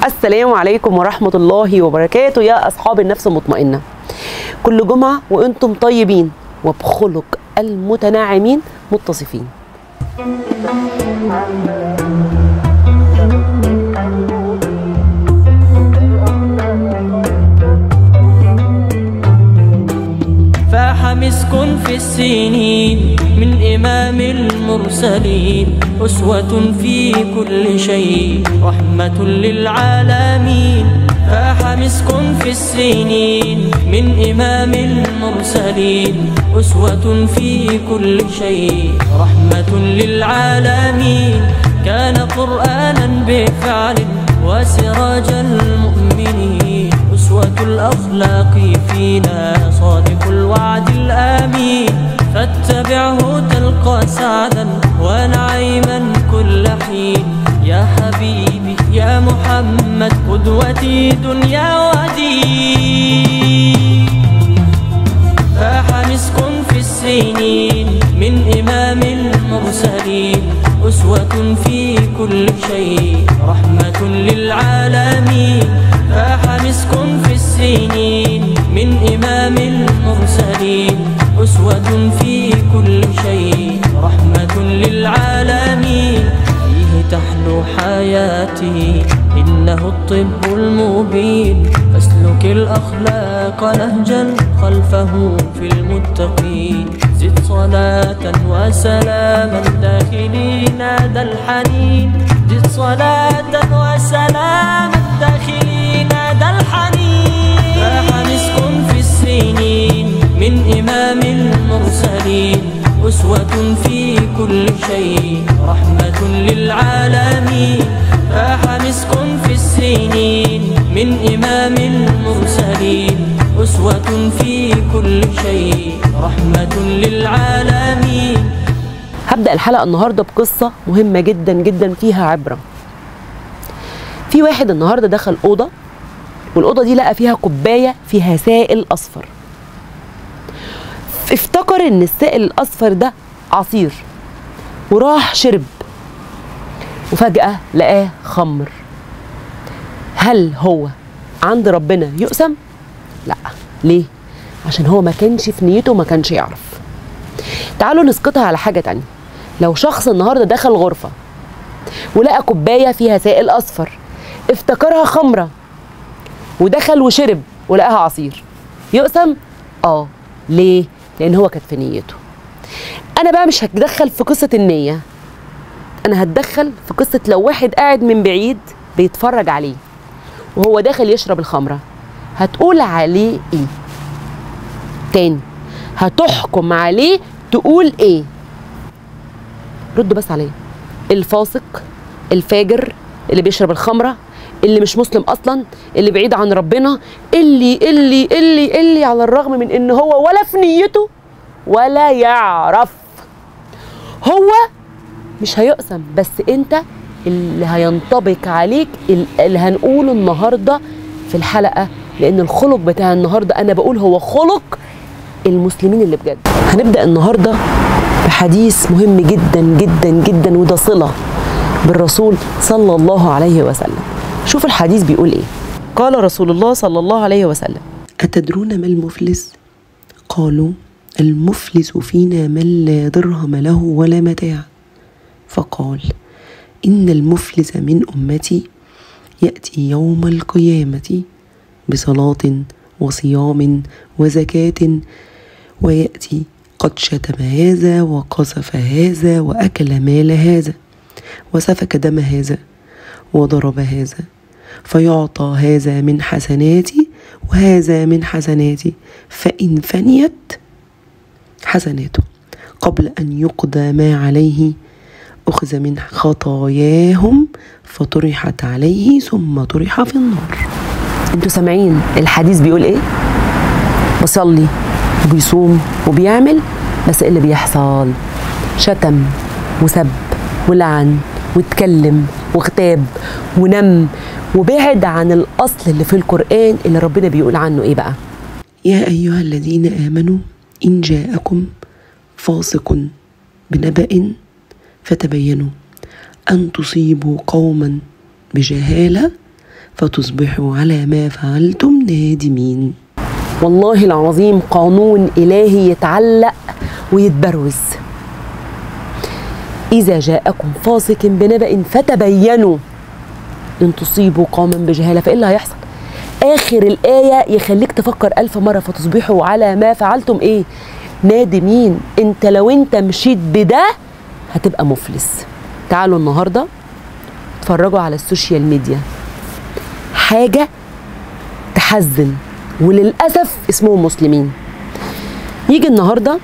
السلام عليكم ورحمة الله وبركاته يا أصحاب النفس المطمئنة كل جمعة وأنتم طيبين وبخلق المتناعمين متصفين فاح مسك في السنين من إمام المرسلين أسوة في كل شيء رحمة للعالمين فاح مسك في السنين من إمام المرسلين أسوة في كل شيء رحمة للعالمين كان قرآنا بفعل وسراج المؤمنين أسوة الأخلاق فينا صادق الوعد الآمين فاتبعه تلقى سعدا ونعيما كل حين يا حبيبي يا محمد قدوتي دنيا ودين فاح مسك في السنين من إمام المرسلين أسوة في كل شيء رحمة للعالمين فاح مسك في السنين من إمام المرسلين أسوة في كل شيء رحمة للعالمين فيه تحلو حياتي إنه الطب المبين فاسلك الأخلاق نهجا خلفه في المتقين زد صلاة وسلاما داخلين ذا الحنين زد صلاة وسلاما داخلين ذا الحنين فاح مسك في السنين من إمام المرسلين أسوة في كل شيء رحمة للعالمين فاح مسك في السنين من إمام المرسلين أسوة في كل شيء رحمة للعالمين هبدأ الحلقة النهاردة بقصة مهمة جدا جدا فيها عبرة في واحد النهاردة دخل أوضة والأوضة دي لقى فيها كوباية فيها سائل أصفر افتكر ان السائل الأصفر ده عصير وراح شرب وفجأة لقاه خمر هل هو عند ربنا يقسم؟ لا ليه؟ عشان هو ما كانش في نيته وما كانش يعرف تعالوا نسقطها على حاجة تانية لو شخص النهاردة دخل غرفة ولقى كوباية فيها سائل أصفر افتكرها خمرة ودخل وشرب ولقاها عصير يقسم؟ اه ليه؟ لأن هو كانت في نيته أنا بقى مش هتدخل في قصة النية أنا هتدخل في قصة لو واحد قاعد من بعيد بيتفرج عليه وهو داخل يشرب الخمرة هتقول عليه إيه؟ تاني هتحكم عليه تقول إيه؟ ردوا بس عليا الفاسق الفاجر اللي بيشرب الخمرة اللي مش مسلم اصلا اللي بعيد عن ربنا اللي اللي اللي اللي على الرغم من ان هو ولا في نيته ولا يعرف هو مش هيقسم بس انت اللي هينطبق عليك اللي هنقوله النهارده في الحلقه لان الخلق بتاع النهارده انا بقول هو خلق المسلمين اللي بجد هنبدا النهارده بحديث مهم جدا جدا جدا وده صله بالرسول صلى الله عليه وسلم شوف الحديث بيقول ايه قال رسول الله صلى الله عليه وسلم أتدرون ما المفلس؟ قالوا المفلس فينا من لا درهم له ولا متاع فقال إن المفلس من أمتي يأتي يوم القيامة بصلاة وصيام وزكاة ويأتي قد شتم هذا وقذف هذا وأكل مال هذا وسفك دم هذا وضرب هذا فيعطى هذا من حسناتي وهذا من حسناتي فإن فنيت حسناته قبل أن يقضى ما عليه أخذ من خطاياهم فطرحت عليه ثم طرح في النار انتوا سامعين الحديث بيقول ايه بصلي وبيصوم وبيعمل بس ايه اللي بيحصل شتم وسب ولعن واتكلم واغتاب ونم وبعد عن الاصل اللي في القران اللي ربنا بيقول عنه ايه بقى يا أيها الذين آمنوا إن جاءكم فاسق بنبأ فتبينوا أن تصيبوا قوما بجهالة فتصبحوا على ما فعلتم نادمين والله العظيم قانون إلهي يتعلق ويتبروز إذا جاءكم فاسق بنبأ فتبينوا إن تصيبوا قوما بجهالة فإيه اللي هيحصل؟ آخر الآية يخليك تفكر ألف مرة فتصبحوا على ما فعلتم إيه؟ نادمين أنت لو أنت مشيت بده هتبقى مفلس تعالوا النهاردة اتفرجوا على السوشيال ميديا حاجة تحزن وللأسف اسمهم مسلمين يجي النهاردة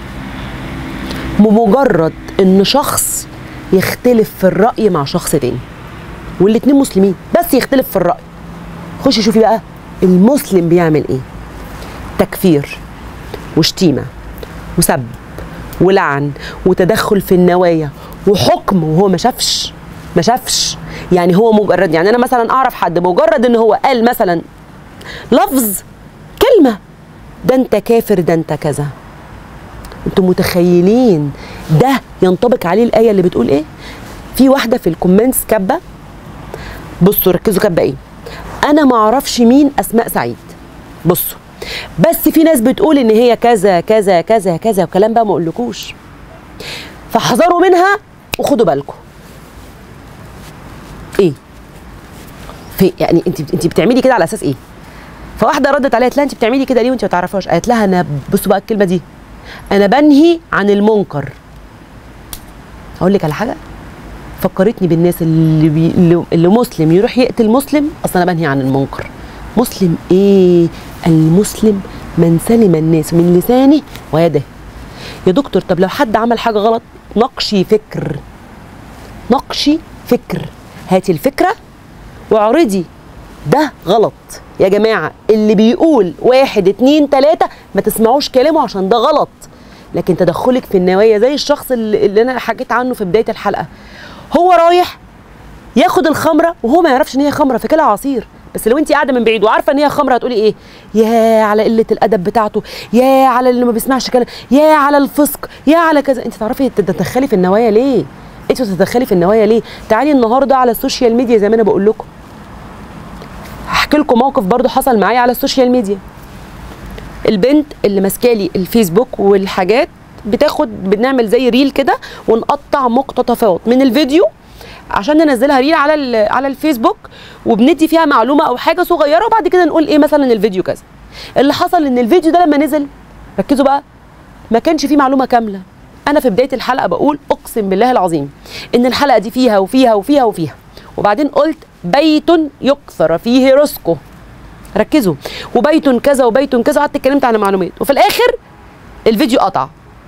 بمجرد ان شخص يختلف في الرأي مع شخص تاني والاتنين مسلمين بس يختلف في الرأي خشي شوفي بقى المسلم بيعمل ايه تكفير وشتيمة وسب ولعن وتدخل في النوايا وحكم وهو ما شافش ما شافش يعني هو مجرد يعني انا مثلا اعرف حد مجرد ان هو قال مثلا لفظ كلمه ده انت كافر ده انت كذا انتوا متخيلين ده ينطبق عليه الايه اللي بتقول ايه في واحده في الكومنتس كاتبه بصوا ركزوا كاتبه ايه انا ما اعرفش مين اسماء سعيد بصوا بس في ناس بتقول ان هي كذا كذا كذا كذا وكلام بقى ما اقولكوش فاحذروا منها وخدوا بالكم ايه في يعني انت انت بتعملي كده على اساس ايه فواحده ردت عليها قالت لها انت بتعملي كده ليه وانت ما تعرفهاش قالت لها انا بصوا بقى الكلمه دي انا بنهي عن المنكر اقول لك على حاجه فكرتني بالناس اللي, بي... اللي- اللي مسلم يروح يقتل مسلم اصلا انا بنهي عن المنكر مسلم ايه المسلم من سلم الناس من لسانه ويده يا دكتور طب لو حد عمل حاجه غلط نقشي فكر نقشي فكر هاتي الفكره واعرضي ده غلط يا جماعة اللي بيقول واحد اتنين تلاتة ما تسمعوش كلامه عشان ده غلط لكن تدخلك في النوايا زي الشخص اللي, اللي انا حكيت عنه في بداية الحلقة هو رايح ياخد الخمرة وهو ما يعرفش ان هي خمرة فاكرها عصير بس لو انت قاعده من بعيد وعارفه ان هي خمره هتقولي ايه يا على قله الادب بتاعته يا على اللي ما بيسمعش كلام يا على الفسق يا على كذا انت تعرفي تتدخلي في النوايا ليه انت تتدخلي في النوايا ليه تعالي النهارده على السوشيال ميديا زي ما انا بقول لكم هحكي لكم موقف برضو حصل معايا على السوشيال ميديا البنت اللي ماسكالي الفيسبوك والحاجات بتاخد بنعمل زي ريل كده ونقطع مقتطفات من الفيديو عشان ننزلها ريل على ال- على الفيسبوك وبندي فيها معلومه او حاجه صغيره وبعد كده نقول ايه مثلا الفيديو كذا اللي حصل ان الفيديو ده لما نزل ركزوا بقى ما كانش فيه معلومه كامله انا في بدايه الحلقه بقول اقسم بالله العظيم ان الحلقه دي فيها وفيها وفيها وفيها وبعدين قلت بيت يكثر فيه رزقه ركزوا وبيت كذا وبيت كذا قعدت اتكلمت عن معلومات وفي الاخر الفيديو قطع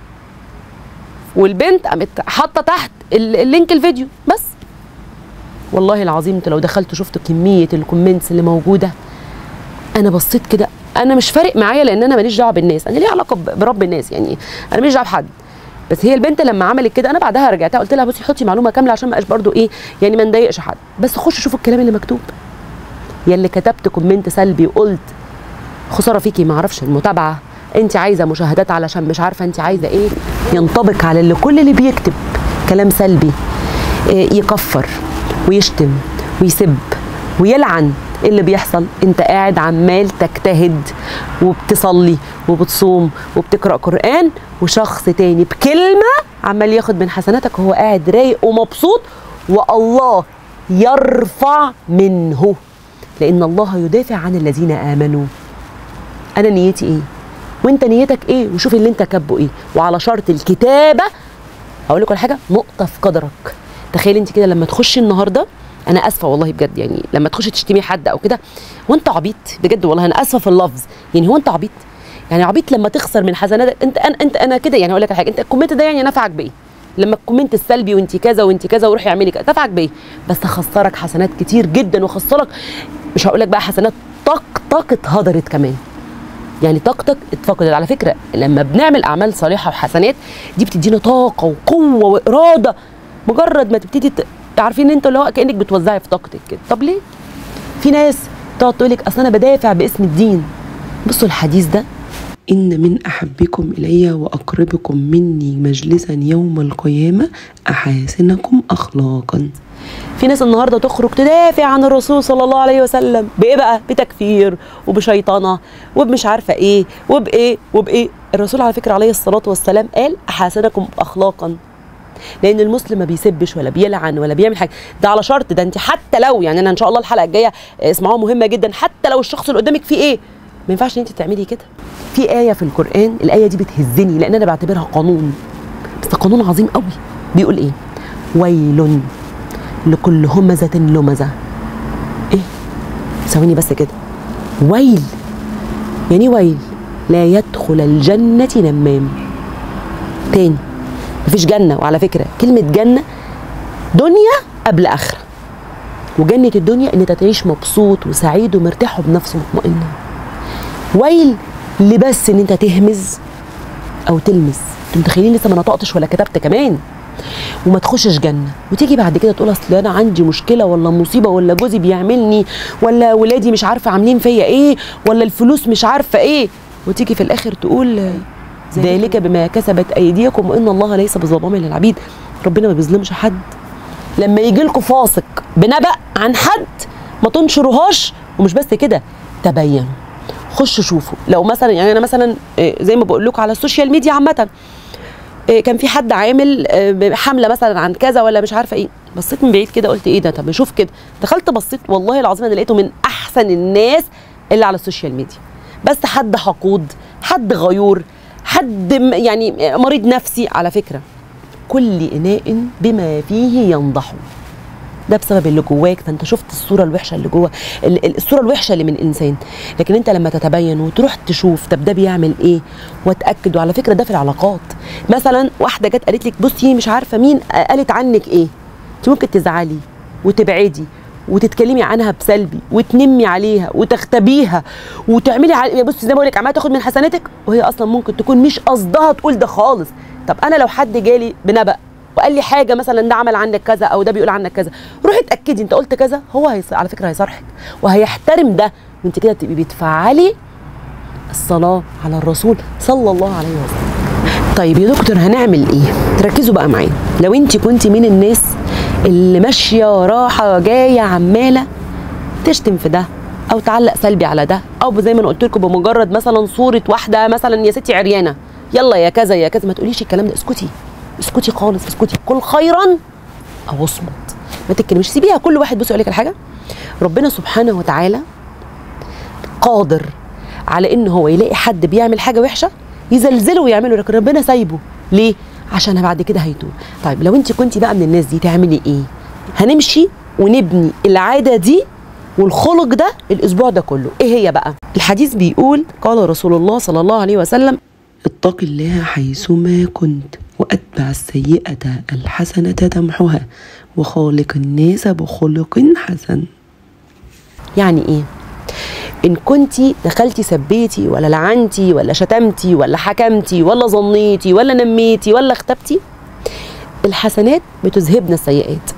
والبنت قامت حاطه تحت ال- اللينك الفيديو بس والله العظيم انتوا لو دخلتوا شفتوا كميه الكومنتس اللي موجوده انا بصيت كده انا مش فارق معايا لان انا ماليش دعوه بالناس انا ليه علاقه ب- برب الناس يعني انا ماليش دعوه بحد بس هي البنت لما عملت كده انا بعدها رجعتها قلت لها بصي حطي معلومه كامله عشان ما ابقاش برضو ايه يعني ما نضايقش حد بس خشوا شوفوا الكلام اللي مكتوب يا اللي كتبت كومنت سلبي وقلت خساره فيكي ما اعرفش المتابعه انت عايزه مشاهدات علشان مش عارفه انت عايزه ايه ينطبق على اللي كل اللي بيكتب كلام سلبي إيه، يكفر ويشتم ويسب ويلعن إيه اللي بيحصل انت قاعد عمال تجتهد وبتصلي وبتصوم وبتقرا قران وشخص تاني بكلمه عمال ياخد من حسناتك وهو قاعد رايق ومبسوط والله يرفع منه لان الله يدافع عن الذين امنوا انا نيتي ايه وانت نيتك ايه وشوف اللي انت كاتبه ايه وعلى شرط الكتابه اقول لكم على حاجه نقطه في قدرك تخيل انت كده لما تخشي النهارده انا اسفه والله بجد يعني لما تخشي تشتمي حد او كده وانت عبيط بجد والله انا اسفه في اللفظ يعني هو انت عبيط يعني عبيط لما تخسر من حسناتك انت انا انت انا كده يعني اقول لك على حاجه انت الكومنت ده يعني نفعك بايه لما الكومنت السلبي وانت كذا وانت كذا وروحي اعملي كذا نفعك بايه بس خسرك حسنات كتير جدا وخسرك مش هقول لك بقى حسنات طاق طاقه اتهدرت كمان يعني طاقتك اتفقدت على فكره لما بنعمل اعمال صالحه وحسنات دي بتدينا طاقه وقوه واراده مجرد ما تبتدي ت- عارفين انت اللي هو كانك بتوزعي في طاقتك كده طب ليه في ناس تقعد تقول لك اصل انا بدافع باسم الدين بصوا الحديث ده إن من أحبكم إلي وأقربكم مني مجلسا يوم القيامة أحاسنكم أخلاقا في ناس النهارده تخرج تدافع عن الرسول صلى الله عليه وسلم بايه بقى بتكفير وبشيطنه وبمش عارفه ايه وبايه وبايه الرسول على فكره عليه الصلاه والسلام قال احاسنكم اخلاقا لان المسلم ما بيسبش ولا بيلعن ولا بيعمل حاجه ده على شرط ده انت حتى لو يعني انا ان شاء الله الحلقه الجايه اسمعوها مهمه جدا حتى لو الشخص اللي قدامك فيه ايه ما ينفعش ان انت تعملي كده في ايه في القران الايه دي بتهزني لان انا بعتبرها قانون بس قانون عظيم قوي بيقول ايه ويل لكل همزه لمزه ايه ثواني بس كده ويل يعني إيه ويل لا يدخل الجنه نمام تاني مفيش جنة وعلى فكرة كلمة جنة دنيا قبل آخرة وجنة الدنيا إن أنت تعيش مبسوط وسعيد ومرتاح وبنفس مطمئنة ويل لبس إن أنت تهمز أو تلمس أنتوا متخيلين لسه ما نطقتش ولا كتبت كمان وما تخشش جنة وتيجي بعد كده تقول أصل أنا عندي مشكلة ولا مصيبة ولا جوزي بيعملني ولا ولادي مش عارفة عاملين فيا إيه ولا الفلوس مش عارفة إيه وتيجي في الآخر تقول ذلك بما كسبت ايديكم وان الله ليس بظلام للعبيد ربنا ما بيظلمش حد لما يجي لكم فاسق بنبأ عن حد ما تنشروهاش ومش بس كده تبينوا خشوا شوفوا لو مثلا يعني انا مثلا آه، زي ما بقول لكم على السوشيال ميديا عامه آه، كان في حد عامل آه، حمله مثلا عن كذا ولا مش عارفه ايه بصيت من بعيد كده قلت ايه ده طب نشوف كده دخلت بصيت والله العظيم انا لقيته من احسن الناس اللي على السوشيال ميديا بس حد حقود حد غيور حد م- يعني مريض نفسي على فكره كل اناء بما فيه ينضح ده بسبب اللي جواك فانت شفت الصوره الوحشه اللي جوه ال- ال- الصوره الوحشه اللي من الانسان لكن انت لما تتبين وتروح تشوف طب ده بيعمل ايه وتاكد وعلى فكره ده في العلاقات مثلا واحده جت قالت لك بصي مش عارفه مين قالت عنك ايه انت ممكن تزعلي وتبعدي وتتكلمي عنها بسلبي وتنمي عليها وتختبيها وتعملي على بصي زي ما بقول لك عماله تاخد من حسناتك وهي اصلا ممكن تكون مش قصدها تقول ده خالص طب انا لو حد جالي بنبأ وقال لي حاجه مثلا ده عمل عنك كذا او ده بيقول عنك كذا روحي اتاكدي انت قلت كذا هو هيص... على فكره هيصارحك وهيحترم ده وانت كده تبقي بتفعلي الصلاه على الرسول صلى الله عليه وسلم طيب يا دكتور هنعمل ايه تركزوا بقى معايا لو انت كنت من الناس اللي ماشيه راحه جايه عماله تشتم في ده او تعلق سلبي على ده او زي ما انا قلت لكم بمجرد مثلا صوره واحده مثلا يا ستي عريانه يلا يا كذا يا كذا ما تقوليش الكلام ده اسكتي اسكتي خالص اسكتي قل خيرا او اصمت ما تتكلميش سيبيها كل واحد بص يقول لك الحاجه ربنا سبحانه وتعالى قادر على ان هو يلاقي حد بيعمل حاجه وحشه يزلزله ويعمله لكن ربنا سايبه ليه عشان بعد كده هيتوب طيب لو انت كنت بقى من الناس دي تعملي ايه هنمشي ونبني العاده دي والخلق ده الاسبوع ده كله ايه هي بقى الحديث بيقول قال رسول الله صلى الله عليه وسلم اتق الله حيثما كنت وأتبع السيئة الحسنة تمحها وخالق الناس بخلق حسن يعني ايه ان كنتي دخلتي سبيتي ولا لعنتي ولا شتمتي ولا حكمتي ولا ظنيتي ولا نميتي ولا اختبتي الحسنات بتذهبن السيئات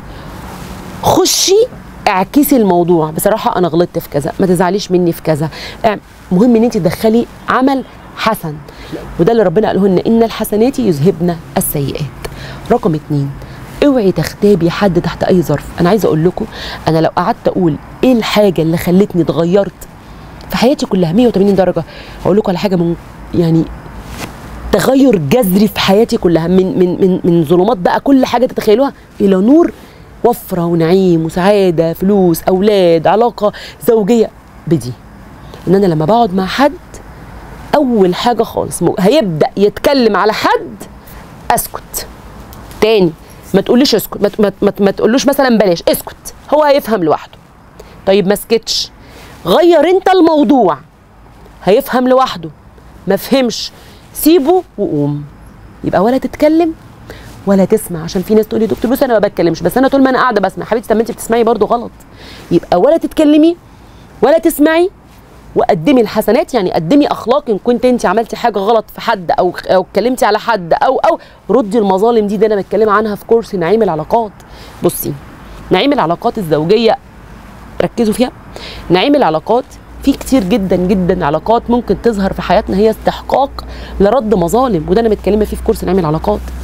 خشي اعكسي الموضوع بصراحه انا غلطت في كذا ما تزعليش مني في كذا اع- مهم ان انت تدخلي عمل حسن وده اللي ربنا قاله لنا ان الحسنات يذهبن السيئات رقم اتنين اوعي تختابي حد تحت اي ظرف انا عايزه اقول لكم انا لو قعدت اقول ايه الحاجه اللي خلتني اتغيرت في حياتي كلها 180 درجه هقول لكم على حاجه من يعني تغير جذري في حياتي كلها من من من من ظلمات بقى كل حاجه تتخيلوها الى نور وفره ونعيم وسعاده فلوس اولاد علاقه زوجيه بدي ان انا لما بقعد مع حد اول حاجه خالص مو- هيبدا يتكلم على حد اسكت تاني ما تقوليش اسكت ما, ما, ما, ما تقولوش مثلا بلاش اسكت هو هيفهم لوحده طيب ما سكتش غير انت الموضوع هيفهم لوحده ما فهمش سيبه وقوم يبقى ولا تتكلم ولا تسمع عشان في ناس تقول لي دكتور بص انا ما بتكلمش بس انا طول ما انا قاعده بسمع حبيبتي طب ما انت بتسمعي برضو غلط يبقى ولا تتكلمي ولا تسمعي وقدمي الحسنات يعني قدمي اخلاق ان كنت انت عملتي حاجه غلط في حد او او اتكلمتي على حد او او ردي المظالم دي ده انا متكلمه عنها في كورس نعيم العلاقات بصي نعيم العلاقات الزوجيه ركزوا فيها نعيم العلاقات في كتير جدا جدا علاقات ممكن تظهر في حياتنا هي استحقاق لرد مظالم وده انا متكلمه فيه في كورس نعيم العلاقات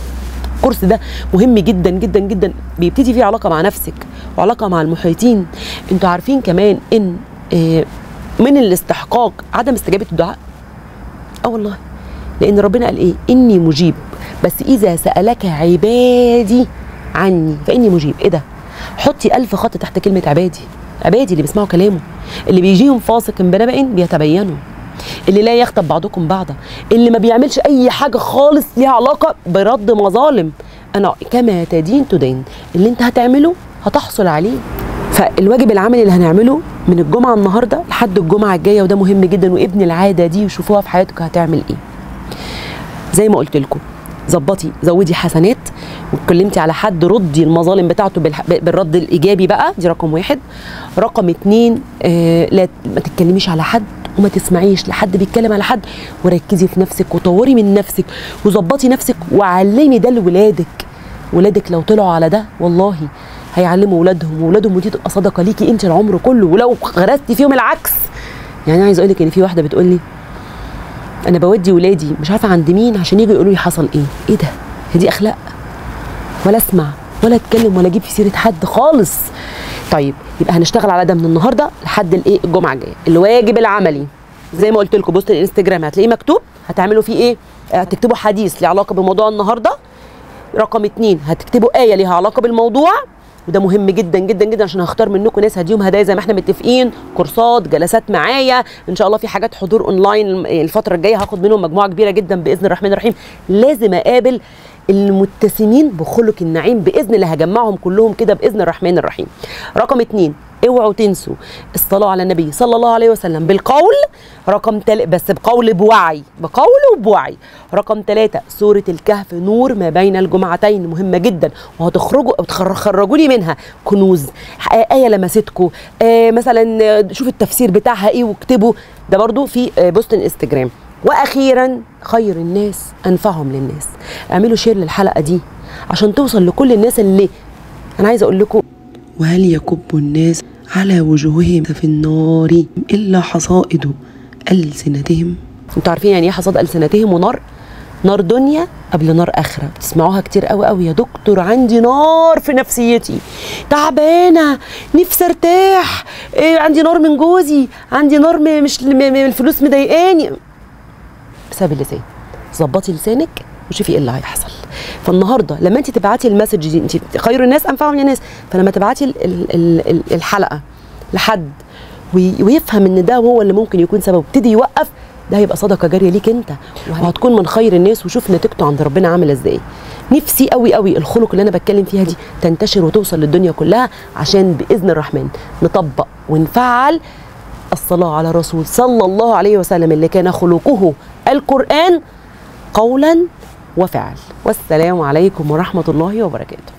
الكورس ده مهم جدا جدا جدا بيبتدي فيه علاقه مع نفسك وعلاقه مع المحيطين انتوا عارفين كمان ان آه، من الاستحقاق عدم استجابه الدعاء اه والله لان ربنا قال ايه اني مجيب بس اذا سالك عبادي عني فاني مجيب ايه ده حطي ألف خط تحت كلمه عبادي عبادي اللي بيسمعوا كلامه اللي بيجيهم فاسق بنبأ بيتبينوا اللي لا يخطب بعضكم بعضا اللي ما بيعملش اي حاجه خالص ليها علاقه برد مظالم انا كما تدين تدين اللي انت هتعمله هتحصل عليه فالواجب العملي اللي هنعمله من الجمعه النهارده لحد الجمعه الجايه وده مهم جدا وابن العاده دي وشوفوها في حياتك هتعمل ايه زي ما قلت لكم ظبطي زودي حسنات واتكلمتي على حد ردي المظالم بتاعته بالح- بالرد الايجابي بقى دي رقم واحد رقم اتنين آه لا ما تتكلميش على حد وما تسمعيش لحد بيتكلم على حد وركزي في نفسك وطوري من نفسك وظبطي نفسك وعلمي ده لولادك ولادك لو طلعوا على ده والله هيعلموا ولادهم وولادهم ودي تبقى صدقه ليكي انت العمر كله ولو غرستي فيهم العكس يعني عايز اقول لك ان في واحده بتقول لي انا بودي ولادي مش عارفه عند مين عشان يجوا يقولوا لي حصل ايه ايه ده هي دي اخلاق ولا اسمع ولا اتكلم ولا اجيب في سيره حد خالص طيب يبقى هنشتغل على ده من النهارده لحد الايه الجمعه الجايه الواجب العملي زي ما قلت لكم بوست الانستجرام هتلاقيه مكتوب هتعملوا فيه ايه هتكتبوا حديث له علاقه بموضوع النهارده رقم اتنين هتكتبوا آية ليها علاقة بالموضوع وده مهم جدا جدا جدا عشان هختار منكم ناس هديهم هدايا زي ما احنا متفقين كورسات جلسات معايا ان شاء الله في حاجات حضور اونلاين الفتره الجايه هاخد منهم مجموعه كبيره جدا باذن الرحمن الرحيم لازم اقابل المتسمين بخلق النعيم باذن الله هجمعهم كلهم كده باذن الرحمن الرحيم رقم اتنين اوعوا تنسوا الصلاه على النبي صلى الله عليه وسلم بالقول رقم تل... بس بقول بوعي بقول وبوعي رقم ثلاثة سورة الكهف نور ما بين الجمعتين مهمة جدا وهتخرجوا تخرجوا لي منها كنوز آه، آية لمستكم آه مثلا آه، شوف التفسير بتاعها ايه واكتبوا ده برضو في آه، بوست الانستجرام واخيرا خير الناس انفعهم للناس اعملوا شير للحلقة دي عشان توصل لكل الناس اللي انا عايزه اقول لكم وهل يكب الناس على وجوههم في النار إلا حصائد ألسنتهم انتوا عارفين يعني ايه حصاد السنتهم ونار نار دنيا قبل نار اخره تسمعوها كتير قوي قوي يا دكتور عندي نار في نفسيتي تعبانه نفسي ارتاح إيه عندي نار من جوزي عندي نار م- مش م- م- الفلوس مضايقاني بسبب اللسان ظبطي لسانك وشوفي ايه اللي هيحصل فالنهارده لما انت تبعتي المسج دي انت خير الناس انفعهم للناس فلما تبعتي ال- ال- ال- ال- الحلقه لحد وي- ويفهم ان ده هو اللي ممكن يكون سبب ابتدي يوقف ده هيبقى صدقه جاريه ليك انت وهتكون من خير الناس وشوف نتيجته عند ربنا عامله ازاي نفسي قوي قوي الخلق اللي انا بتكلم فيها دي تنتشر وتوصل للدنيا كلها عشان باذن الرحمن نطبق ونفعل الصلاه على الرسول صلى الله عليه وسلم اللي كان خلقه القران قولا وفعل والسلام عليكم ورحمه الله وبركاته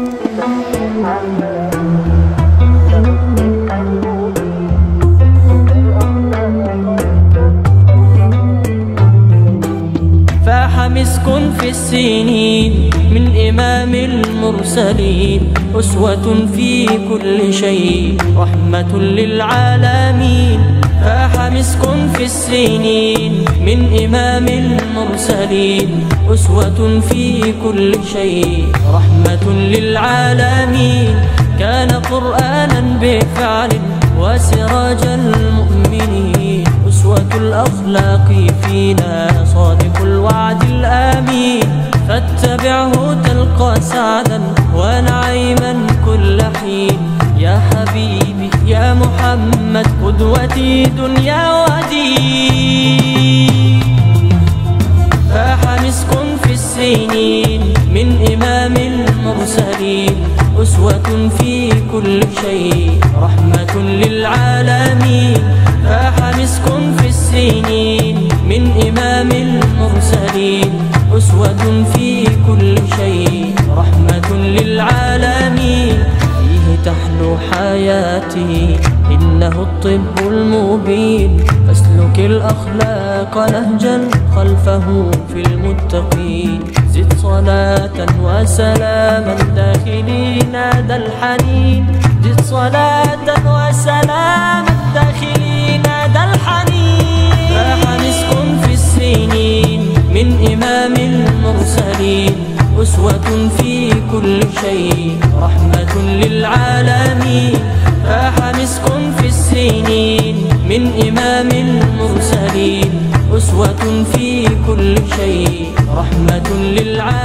فاح مسك في السنين من إمام المرسلين أسوة في كل شيء رحمة للعالمين فاح مسك في السنين من إمام المرسلين أسوة في كل شيء رحمة للعالمين كان قرآنا بفعل وسراج المؤمنين أسوة الأخلاق فينا صادق الوعد الآمين فاتبعه تلقى سعدا ونعيما كل حين يا حبيبي يا محمد قدوتي دنيا ودين فاح مسك في السنين من إمام المرسلين أسوة في كل شيء رحمة للعالمين فاح مسك في السنين من إمام المرسلين أسوة في كل شيء رحمة للعالمين فيه تحلو حياتي إنه الطب المبين فاسلك الأخلاق نهجا خلفه في المتقين زد صلاة وسلاما داخلين ذا الحنين زد صلاة وسلاما داخلين ذا الحنين فاح مسك في السنين من إمام المرسلين أسوة شيء رحمة للعالمين فاح مسك في السنين من إمام المرسلين أسوة في كل شيء رحمة للعالمين